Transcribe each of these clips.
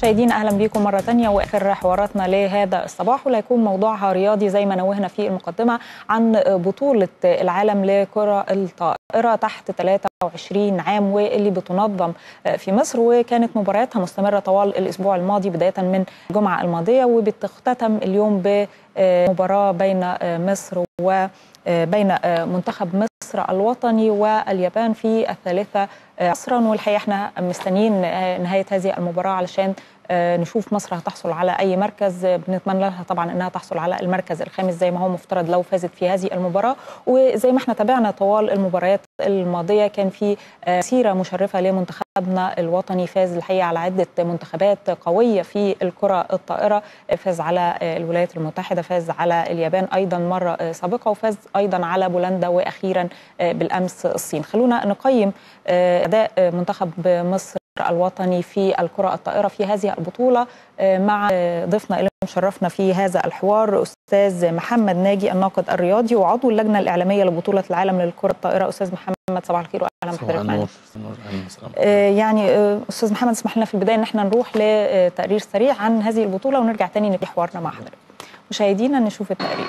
مشاهدينا اهلا بيكم مره ثانيه واخر حواراتنا لهذا الصباح واللي هيكون موضوعها رياضي زي ما نوهنا في المقدمه عن بطوله العالم لكره الطائره تحت 23 عام واللي بتنظم في مصر وكانت مبارياتها مستمره طوال الاسبوع الماضي بدايه من الجمعه الماضيه وبتختتم اليوم بمباراه بين مصر و بين منتخب مصر الوطني واليابان في الثالثه عصرا والحقيقه احنا مستنيين نهايه هذه المباراه علشان نشوف مصر هتحصل على اي مركز بنتمنى لها طبعا انها تحصل على المركز الخامس زي ما هو مفترض لو فازت في هذه المباراه وزي ما احنا تابعنا طوال المباريات الماضيه كان في سيره مشرفه لمنتخبنا الوطني فاز الحقيقه على عده منتخبات قويه في الكره الطائره فاز على الولايات المتحده فاز على اليابان ايضا مره سابقه وفاز ايضا على بولندا واخيرا بالامس الصين خلونا نقيم اداء منتخب مصر الوطني في الكرة الطائرة في هذه البطولة مع ضيفنا اللي مشرفنا في هذا الحوار أستاذ محمد ناجي الناقد الرياضي وعضو اللجنة الإعلامية لبطولة العالم للكرة الطائرة أستاذ محمد صباح الخير وأهلا بحضرتك معنا يعني أستاذ محمد اسمح لنا في البداية إن احنا نروح لتقرير سريع عن هذه البطولة ونرجع تاني نبتدي حوارنا مع حضرتك مشاهدينا نشوف التقرير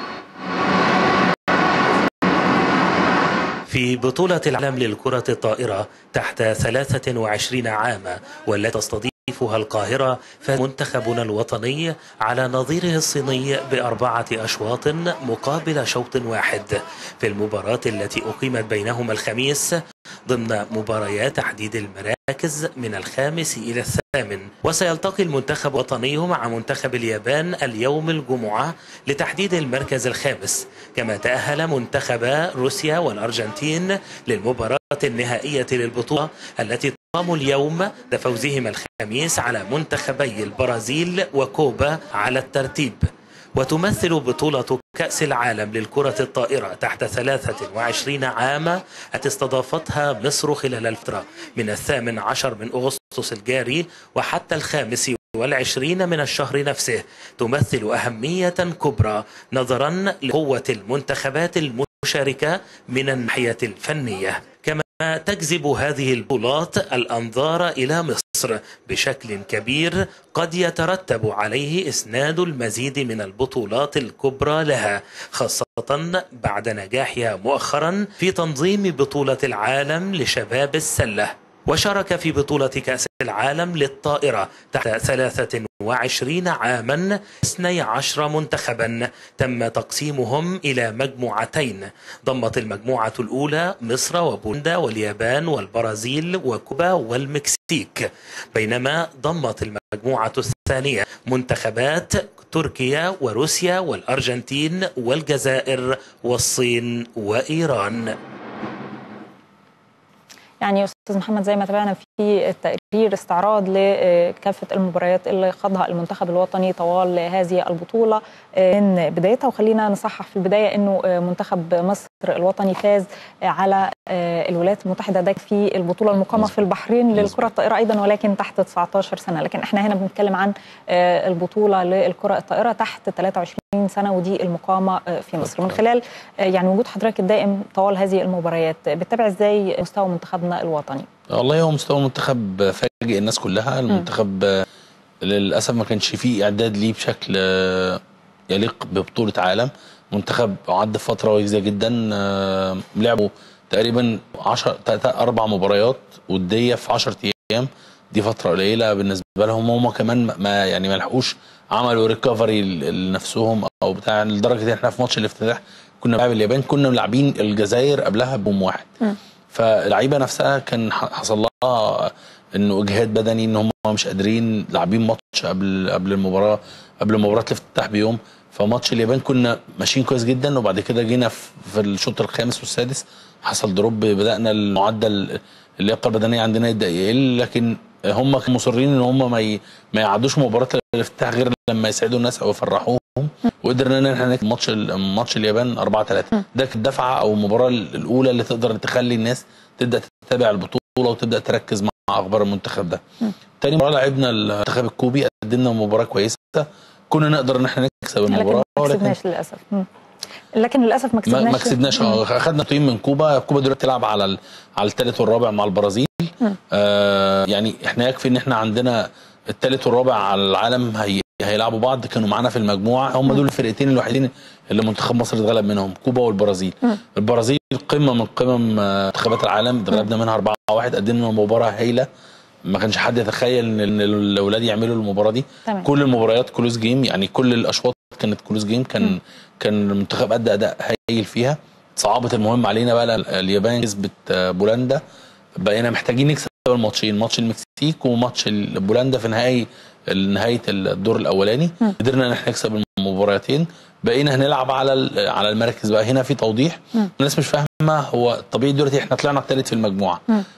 في بطولة العالم للكرة الطائرة تحت 23 عاما والتي تستضيفها القاهرة فاز منتخبنا الوطني على نظيره الصيني بأربعة أشواط مقابل شوط واحد في المباراة التي أقيمت بينهما الخميس ضمن مباريات تحديد المراكز من الخامس إلى الثامن وسيلتقي المنتخب الوطني مع منتخب اليابان اليوم الجمعة لتحديد المركز الخامس كما تأهل منتخبا روسيا والأرجنتين للمباراة النهائية للبطولة التي تقام اليوم لفوزهما الخميس على منتخبي البرازيل وكوبا على الترتيب وتمثل بطولة كأس العالم للكرة الطائرة تحت 23 عاما التي استضافتها مصر خلال الفترة من الثامن عشر من أغسطس الجاري وحتى الخامس والعشرين من الشهر نفسه تمثل أهمية كبرى نظرا لقوة المنتخبات المشاركة من الناحية الفنية كما تجذب هذه البطولات الأنظار إلى مصر بشكل كبير قد يترتب عليه إسناد المزيد من البطولات الكبرى لها خاصة بعد نجاحها مؤخرا في تنظيم بطولة العالم لشباب السلة وشارك في بطولة كأس العالم للطائرة تحت 23 عاما 12 منتخبا تم تقسيمهم إلى مجموعتين ضمت المجموعة الأولى مصر وبولندا واليابان والبرازيل وكوبا والمكسيك بينما ضمت المجموعة الثانية منتخبات تركيا وروسيا والأرجنتين والجزائر والصين وإيران يعني استاذ محمد زي ما تابعنا في التقرير استعراض لكافه المباريات اللي خاضها المنتخب الوطني طوال هذه البطوله من بدايتها وخلينا نصحح في البدايه انه منتخب مصر الوطني فاز على الولايات المتحده ده في البطوله المقامه في البحرين للكره الطائره ايضا ولكن تحت 19 سنه لكن احنا هنا بنتكلم عن البطوله للكره الطائره تحت 23 سنه ودي المقامه في مصر من خلال يعني وجود حضرتك الدائم طوال هذه المباريات بتتابع ازاي مستوى منتخبنا الوطني والله هو مستوى المنتخب فاجئ الناس كلها المنتخب للاسف ما كانش فيه اعداد ليه بشكل يليق ببطوله عالم منتخب عدى فتره وجيزه جدا لعبوا تقريبا 10 اربع مباريات وديه في 10 ايام دي فتره قليله بالنسبه لهم هم كمان ما يعني ما لحقوش عملوا ريكفري لنفسهم او بتاع لدرجه ان احنا في ماتش الافتتاح كنا بنلعب اليابان كنا ملاعبين الجزائر قبلها بيوم واحد فاللعيبه نفسها كان حصل لها انه اجهاد بدني ان هم مش قادرين لاعبين ماتش قبل قبل المباراه قبل مباراه الافتتاح بيوم فماتش اليابان كنا ماشيين كويس جدا وبعد كده جينا في الشوط الخامس والسادس حصل دروب بدانا المعدل اللياقه البدنيه عندنا يبدا يقل لكن هم كانوا مصرين ان هم ما ما يعدوش مباراه الافتتاح غير لما يسعدوا الناس او يفرحوهم وقدرنا ان احنا نكسب ماتش ماتش اليابان 4 3 ده كانت الدفعه او المباراه الاولى اللي تقدر تخلي الناس تبدا تتابع البطوله وتبدا تركز مع اخبار المنتخب ده تاني مباراه لعبنا المنتخب الكوبي قدمنا مباراه كويسه كنا نقدر ان احنا نكسب المباراه لكن ما كسبناش للاسف لكن للاسف ما كسبناش ما كسبناش اخذنا تقييم من كوبا كوبا دلوقتي بتلعب على على الثالث والرابع مع البرازيل آه يعني احنا يكفي ان احنا عندنا الثالث والرابع على العالم هي هيلعبوا بعض كانوا معانا في المجموعه هم دول الفرقتين الوحيدين اللي منتخب مصر اتغلب منهم كوبا والبرازيل البرازيل قمه من قمم آه، منتخبات العالم اتغلبنا منها 4 1 قدمنا مباراه هايله ما كانش حد يتخيل ان إن الاولاد يعملوا المباراه دي تمام. كل المباريات كلوز جيم يعني كل الاشواط كانت كلوز جيم كان كان المنتخب ادى اداء هايل فيها صعبت المهم علينا بقى ال- اليابان كسبت آه، بولندا بقينا محتاجين نكسب الماتشين ماتش المكسيك وماتش ال- بولندا في نهائي نهايه الدور الاولاني قدرنا ان احنا نكسب المباراتين بقينا هنلعب على ال- على المراكز بقى هنا في توضيح الناس مش فاهمه هو طبيعي دلوقتي احنا طلعنا الثالث في المجموعه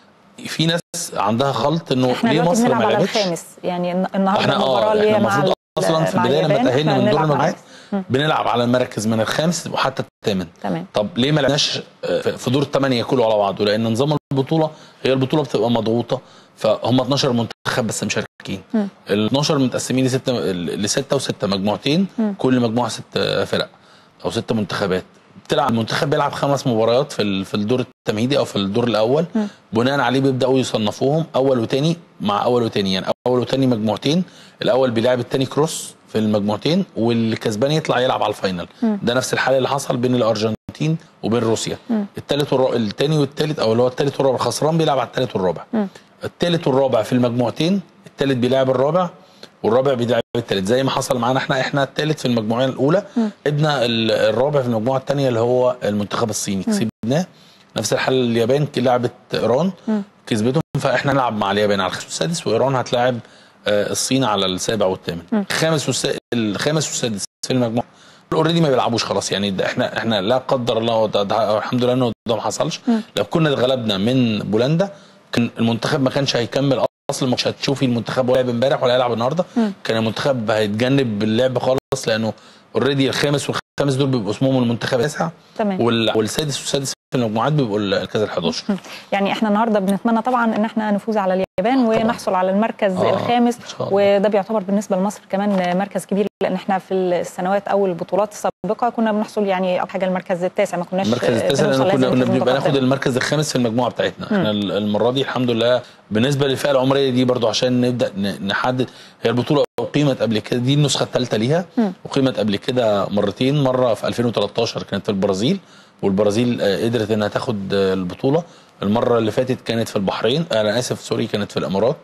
في ناس عندها خلط انه احنا ليه دلوقتي مصر بنلعب ما على لعبتش الخامس يعني الن- النهارده احنا المباراه اه اللي احنا هي مع المفروض ال- اصلا في مع البدايه لما اليابان، تاهلنا إحنا من دور بنلعب على المجموعات الخامس. بنلعب على المراكز من الخامس وحتى الثامن تمام طب ليه ما لعبناش آه، في دور الثمانيه كله على بعضه لان نظام البطوله هي البطوله بتبقى مضغوطه فهم 12 منتخب بس مشاركين ال 12 متقسمين لسته لسته وسته مجموعتين كل مجموعه ست آه، فرق او ست منتخبات بتلعب المنتخب بيلعب خمس مباريات في ال- في الدور التمهيدي او في الدور الاول بناء عليه بيبداوا يصنفوهم اول وتاني مع اول وتاني يعني اول وتاني مجموعتين الاول بيلعب التاني كروس في المجموعتين واللي كسبان يطلع يلعب على الفاينل ده نفس الحال اللي حصل بين الارجنتين وبين روسيا الثالث والرابع الثاني والثالث او اللي هو الثالث والرابع خسران بيلعب على الثالث والرابع الثالث والرابع في المجموعتين الثالث بيلعب الرابع والرابع بيلعب الثالث زي ما حصل معانا احنا احنا الثالث في المجموعه الاولى لعبنا ال- الرابع في المجموعه الثانيه اللي هو المنتخب الصيني كسبناه نفس الحال اليابان لعبت ايران كسبتهم فاحنا نلعب مع اليابان على الخامس والسادس وايران هتلاعب آه، الصين على السابع والثامن الخامس والس... الخامس والسادس في المجموعه اوريدي ما بيلعبوش خلاص يعني ده احنا احنا لا قدر الله ده ده الحمد لله انه ده ما حصلش لو كنا اتغلبنا من بولندا كان المنتخب ما كانش هيكمل اصلا مش هتشوفي المنتخب ولا لعب امبارح ولا هيلعب النهارده كان المنتخب هيتجنب اللعب خالص لانه اوريدي الخامس والخامس دول بيبقوا اسمهم المنتخب التاسع تمام وال- والسادس والسادس في المجموعات بيبقوا الكاس ال 11 يعني احنا النهارده بنتمنى طبعا ان احنا نفوز على اليابان ونحصل على المركز آه، الخامس إن شاء الله. وده بيعتبر بالنسبه لمصر كمان مركز كبير لان احنا في السنوات او البطولات السابقه كنا بنحصل يعني اول حاجه المركز التاسع ما كناش المركز التاسع بنوصل لان كنا لازم كنا نكون بنبقى ناخد متقدمين. المركز الخامس في المجموعه بتاعتنا احنا ال- المره دي الحمد لله بالنسبه للفئه العمريه دي برضو عشان نبدا ن- نحدد هي البطوله اقيمت قبل كده دي النسخه الثالثه ليها اقيمت قبل كده مرتين مره في 2013 كانت في البرازيل والبرازيل آه، قدرت انها تاخد آه، البطوله المره اللي فاتت كانت في البحرين انا اسف سوري كانت في الامارات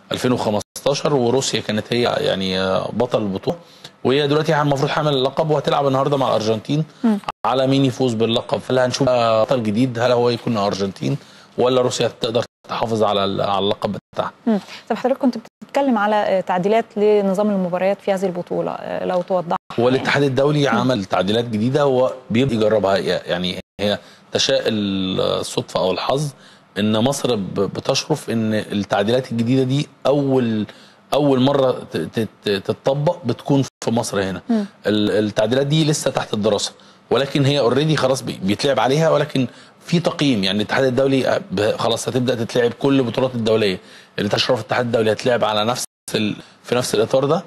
2015 وروسيا كانت هي يعني آه، بطل البطوله وهي دلوقتي المفروض حامل اللقب وهتلعب النهارده مع الارجنتين على مين يفوز باللقب فهل هنشوف آه، بطل جديد هل هو يكون ارجنتين ولا روسيا تقدر تحافظ على ال- على اللقب بتاعها مم. طب حضرتك كنت بتتكلم على آه، تعديلات لنظام المباريات في هذه البطوله آه، لو توضح هو الاتحاد الدولي عمل تعديلات جديده وبيبدا يجربها يعني هي تشاء الصدفه او الحظ ان مصر ب- بتشرف ان التعديلات الجديده دي اول اول مره ت- ت- تتطبق بتكون في مصر هنا ال- التعديلات دي لسه تحت الدراسه ولكن هي اوريدي خلاص بي- بيتلعب عليها ولكن في تقييم يعني الاتحاد الدولي ب- خلاص هتبدا تتلعب كل البطولات الدوليه اللي تشرف الاتحاد الدولي هتلعب على نفس ال... في نفس الاطار ده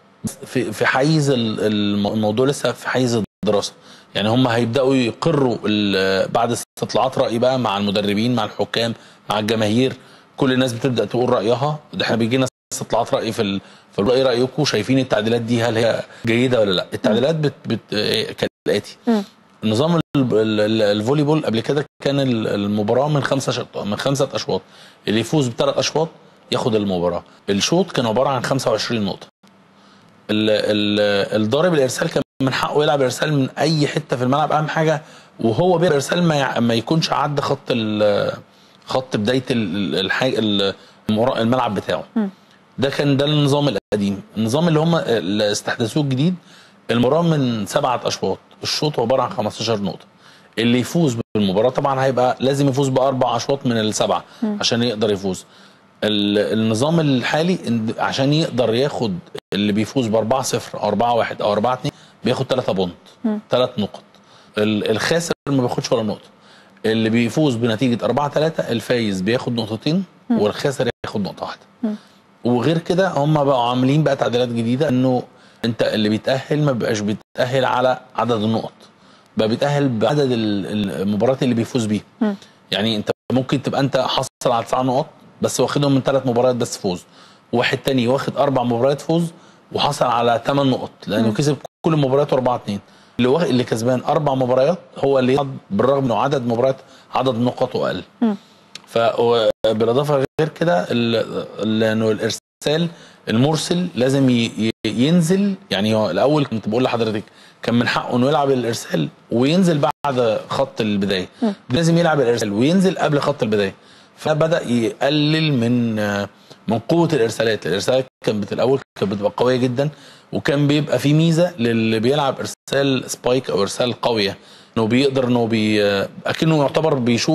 في في حيز ال- الم- الموضوع لسه في حيز الدراسه يعني هم هيبداوا يقروا ال- بعد استطلاعات راي بقى مع المدربين مع الحكام مع الجماهير كل الناس بتبدا تقول رايها ده احنا بيجي لنا استطلاعات راي في ال... في ايه رايكم شايفين التعديلات دي هل هي جيده ولا لا التعديلات بت... بت... إيه كالاتي نظام ال- ال- ال- الفولي بول قبل كده كان ال- المباراه من خمسه شط... من خمسه اشواط اللي يفوز بثلاث اشواط ياخد المباراه الشوط كان عباره عن 25 نقطه ال- ال- الضارب الارسال كان من حقه يلعب ارسال من اي حته في الملعب اهم حاجه وهو بيلعب ارسال ما, يع- ما يكونش عدى خط ال- خط بدايه ال- الحاجه ال- المرا- الملعب بتاعه ده كان ده النظام القديم النظام اللي هم اللي استحدثوه الجديد المباراه من سبعه اشواط الشوط عباره عن 15 نقطه اللي يفوز بالمباراه طبعا هيبقى لازم يفوز باربع اشواط من السبعه عشان يقدر يفوز ال- النظام الحالي إن- عشان يقدر ياخد اللي بيفوز ب 4 0 او 4 1 او 4 2 بياخد 3 بونت 3 نقط ال- الخاسر ما بياخدش ولا نقطه اللي بيفوز بنتيجه 4 3 الفايز بياخد نقطتين والخاسر ياخد نقطه واحده وغير كده هم بقوا عاملين بقى تعديلات جديده انه انت اللي بيتاهل ما بيبقاش بيتاهل على عدد النقط بقى بيتاهل بعدد ال- المباريات اللي بيفوز بيها يعني انت ممكن تبقى انت حصل على تسع نقط بس واخدهم من ثلاث مباريات بس فوز وواحد تاني واخد اربع مباريات فوز وحصل على 8 نقط لانه كسب كل مبارياته 4 2 اللي واخد اللي كسبان اربع مباريات هو اللي يصعد بالرغم انه عدد مباريات عدد نقاطه اقل فبالاضافه غير كده ال- ال- انه الارسال المرسل لازم ي- ي- ينزل يعني هو الاول كنت بقول لحضرتك كان من حقه انه يلعب الارسال وينزل بعد خط البدايه لازم يلعب الارسال وينزل قبل خط البدايه فبدا يقلل من من قوه الارسالات الارسالات كانت الاول كانت بتبقى قويه جدا وكان بيبقى في ميزه للي بيلعب ارسال سبايك او ارسال قويه انه بيقدر انه بي اكنه يعتبر بيشوط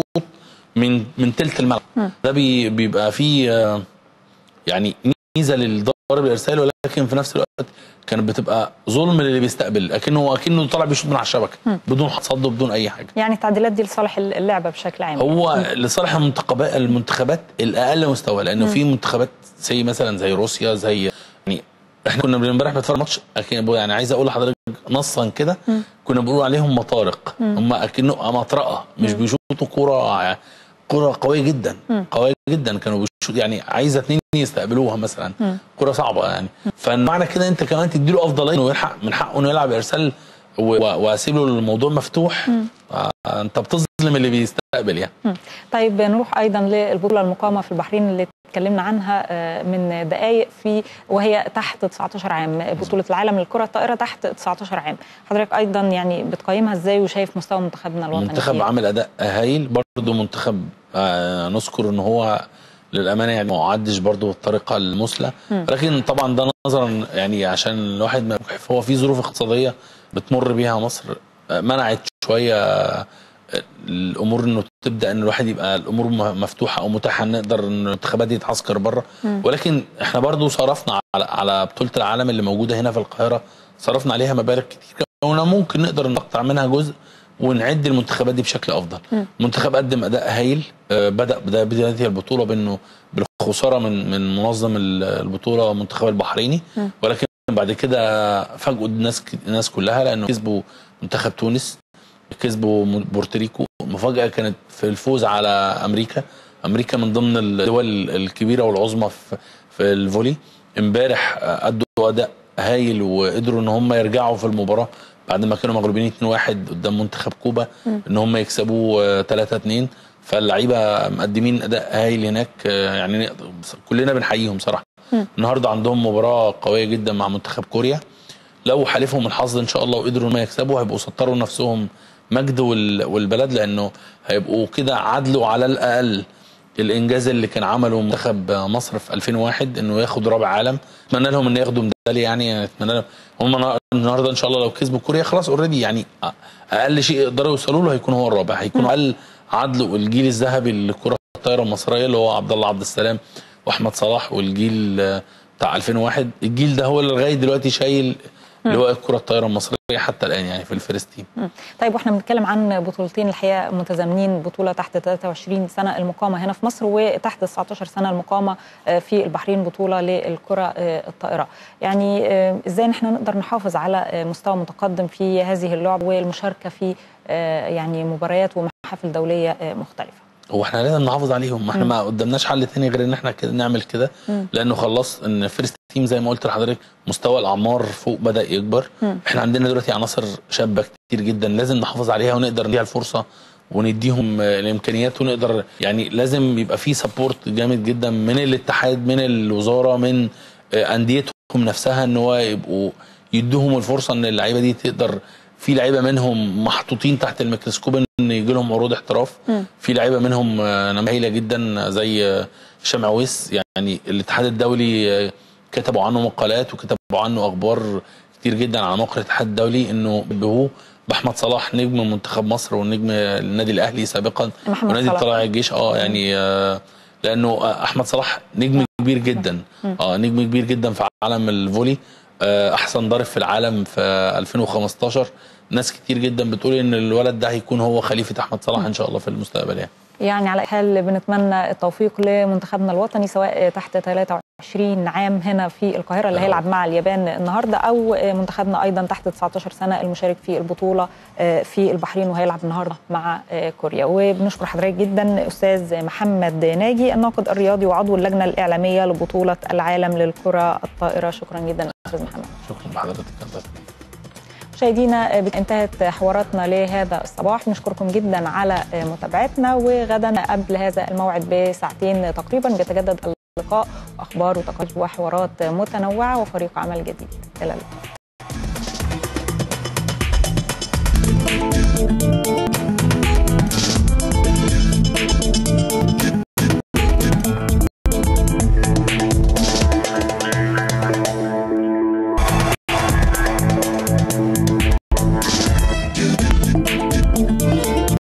من من تلت الملعب ده بي بيبقى فيه آه، يعني ميزه للضرب الارسال ولكن في نفس الوقت كانت بتبقى ظلم للي بيستقبل اكنه اكنه طالع بيشوط من على الشبكه بدون صد وبدون اي حاجه يعني التعديلات دي لصالح اللعبه بشكل عام هو لصالح المنتخبات المنتخبات الاقل مستوى لانه في منتخبات زي مثلا زي روسيا زي يعني احنا كنا امبارح بنتفرج ماتش أكن- يعني عايز اقول لحضرتك نصا كده كنا بنقول عليهم مطارق هم اكنه مطرقه مش بيشوطوا كوره كوره قويه جدا قويه جدا كانوا بيشوط يعني عايزه اتنين يستقبلوها مثلا كوره صعبه يعني فمعنى كده انت كمان تديله افضليه انه يلحق من حقه انه يلعب ارسال و- و- واسيب له الموضوع مفتوح آه، انت بتظلم اللي بيستقبل يعني طيب نروح ايضا للبطوله المقامه في البحرين اللي اتكلمنا عنها آه، من دقائق في وهي تحت 19 عام بطوله العالم للكره الطائره تحت 19 عام حضرتك ايضا يعني بتقيمها ازاي وشايف مستوى منتخبنا الوطني منتخب فيها؟ عامل اداء هايل برضه منتخب آه نذكر ان هو للامانه يعني ما عدش برضه بالطريقه المثلى لكن طبعا ده نظرا يعني عشان الواحد ما هو في ظروف اقتصاديه بتمر بيها مصر آه، منعت شويه آه، الامور انه تبدا ان الواحد يبقى الامور م- مفتوحه او متاحه ان نقدر ان المنتخبات دي تتعسكر بره ولكن احنا برضو صرفنا على على بطوله العالم اللي موجوده هنا في القاهره صرفنا عليها مبالغ كتير كنا ممكن نقدر نقطع منها جزء ونعد المنتخبات دي بشكل افضل المنتخب قدم اداء هايل آه، بدا بدا بدايه البطوله بانه بالخساره من من منظم ال- البطوله المنتخب البحريني ولكن بعد كده فاجئوا الناس الناس كلها لانه كسبوا منتخب تونس كسبوا م- بورتوريكو المفاجاه كانت في الفوز على امريكا امريكا من ضمن الدول الكبيره والعظمى في في الفولي امبارح آه، ادوا اداء هايل وقدروا ان هم يرجعوا في المباراه بعد ما كانوا مغلوبين 2-1 قدام منتخب كوبا ان هم يكسبوا 3-2 فاللعيبه مقدمين اداء هايل هناك آه، يعني نقدر- كلنا بنحييهم صراحه النهارده عندهم مباراه قويه جدا مع منتخب كوريا لو حالفهم الحظ ان شاء الله وقدروا ان هم يكسبوا هيبقوا سطروا نفسهم مجد وال- والبلد لانه هيبقوا كده عدلوا على الاقل الانجاز اللي كان عمله منتخب مصر في 2001 انه ياخد رابع عالم اتمنى لهم ان ياخدوا ميداليه يعني اتمنى لهم هم النهارده ان شاء الله لو كسبوا كوريا خلاص اوريدي يعني أ- اقل شيء يقدروا يوصلوا له هيكون هو الرابع هيكون اقل عدل الجيل الذهبي للكره الطايره المصريه اللي هو عبد الله عبد السلام واحمد صلاح والجيل آه، بتاع 2001 الجيل ده هو اللي لغايه دلوقتي شايل لواء الكره الطايره المصريه حتى الان يعني في الفيرست تيم مم. طيب واحنا بنتكلم عن بطولتين الحقيقه متزامنين بطوله تحت 23 سنه المقامه هنا في مصر وتحت 19 سنه المقامه آه، في البحرين بطوله للكره آه، الطائره يعني آه، ازاي احنا نقدر نحافظ على آه، مستوى متقدم في هذه اللعب والمشاركه في آه، يعني مباريات ومحافل دوليه آه، مختلفه هو احنا لازم نحافظ عليهم ما احنا ما قدامناش حل تاني غير ان احنا كده نعمل كده لانه خلاص ان فيرست تيم زي ما قلت لحضرتك مستوى الاعمار فوق بدا يكبر احنا عندنا دلوقتي عناصر شابه كتير جدا لازم نحافظ عليها ونقدر نديها الفرصه ونديهم آه، الامكانيات ونقدر يعني لازم يبقى في سبورت جامد جدا من الاتحاد من الوزاره من آه، انديتهم نفسها ان هو يبقوا يدوهم الفرصه ان اللعيبه دي تقدر في لعيبه منهم محطوطين تحت الميكروسكوب ان يجي لهم عروض احتراف في لعيبه منهم آه، نماذج هايله جدا زي آه، هشام عويس يعني الاتحاد الدولي آه، كتبوا عنه مقالات وكتبوا عنه اخبار كتير جدا على موقع الاتحاد الدولي انه بيبهوه باحمد صلاح نجم منتخب مصر ونجم النادي الاهلي سابقا محمد ونادي صلاح. طلائع الجيش اه يعني آه، لانه آه، احمد صلاح نجم كبير جدا اه نجم كبير جدا في عالم الفولي آه، احسن ضارب في العالم في 2015 ناس كتير جدا بتقول ان الولد ده هيكون هو خليفه احمد صلاح ان شاء الله في المستقبل يعني يعني على اي حال بنتمنى التوفيق لمنتخبنا الوطني سواء تحت 23 20 عام هنا في القاهره اللي هيلعب مع اليابان النهارده او منتخبنا ايضا تحت 19 سنه المشارك في البطوله في البحرين وهيلعب النهارده مع كوريا وبنشكر حضرتك جدا استاذ محمد ناجي الناقد الرياضي وعضو اللجنه الاعلاميه لبطوله العالم للكره الطائره شكرا جدا استاذ محمد شكرا لحضرتك مشاهدينا انتهت حواراتنا لهذا الصباح نشكركم جدا على متابعتنا وغدا قبل هذا الموعد بساعتين تقريبا بيتجدد اللقاء واخبار وتقارير وحوارات متنوعه وفريق عمل جديد الى اللقاء